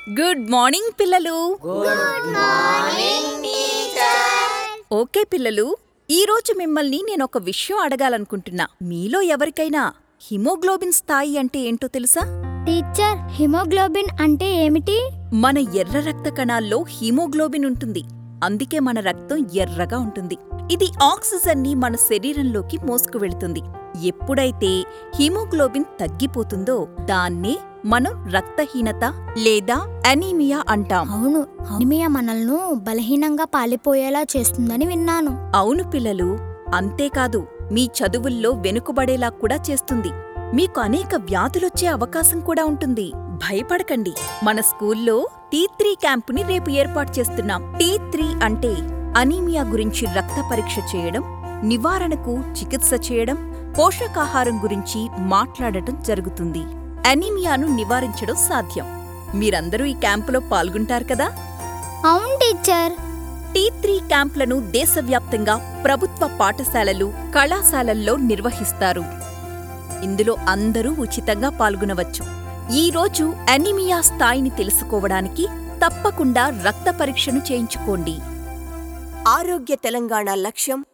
good morning పిల్లలు okay పిల్లలు ఈ రోజు మిమ్మల్ని నేను ఒక విషయం అడగాలనుకుంటున్నా మీలో ఎవరికైనా హిమోగ్లోబిన్ స్థాయి అంటే ఏంటో తెలుసా టీచర్ హిమోగ్లోబిన్ అంటే ఏమిటి మన ఎర్ర రక్త కణాల్లో హిమోగ్లోబిన్ ఉంటుంది అందుకే మన రక్తం ఎర్రగా ఉంటుంది ఇది ఆక్సిజన్ని మన శరీరంలోకి మోసుకు వెళుతుంది ఎప్పుడైతే హిమోగ్లోబిన్ తగ్గిపోతుందో దాన్నే మనం రక్తహీనత లేదా అనీమియా అంటాం అవును అనిమియా మనల్ని బలహీనంగా పాలిపోయేలా చేస్తుందని విన్నాను అవును పిల్లలు అంతేకాదు మీ చదువుల్లో వెనుకబడేలా కూడా చేస్తుంది మీకు అనేక వ్యాధులొచ్చే అవకాశం కూడా ఉంటుంది భయపడకండి మన స్కూల్లో టీ త్రీ క్యాంపుని రేపు ఏర్పాటు చేస్తున్నాం టీ త్రీ అంటే అనీమియా గురించి రక్త పరీక్ష చేయడం నివారణకు చికిత్స చేయడం పోషకాహారం గురించి మాట్లాడటం జరుగుతుంది అనీమియాను నివారించడం సాధ్యం మీరందరూ ఈ క్యాంపులో పాల్గొంటారు కదా అవును టీచర్ టీ త్రీ క్యాంప్లను దేశవ్యాప్తంగా ప్రభుత్వ పాఠశాలలు కళాశాలల్లో నిర్వహిస్తారు ఇందులో అందరూ ఉచితంగా పాల్గొనవచ్చు ఈ రోజు అనిమియా స్థాయిని తెలుసుకోవడానికి తప్పకుండా రక్త పరీక్షను చేయించుకోండి ఆరోగ్య తెలంగాణ లక్ష్యం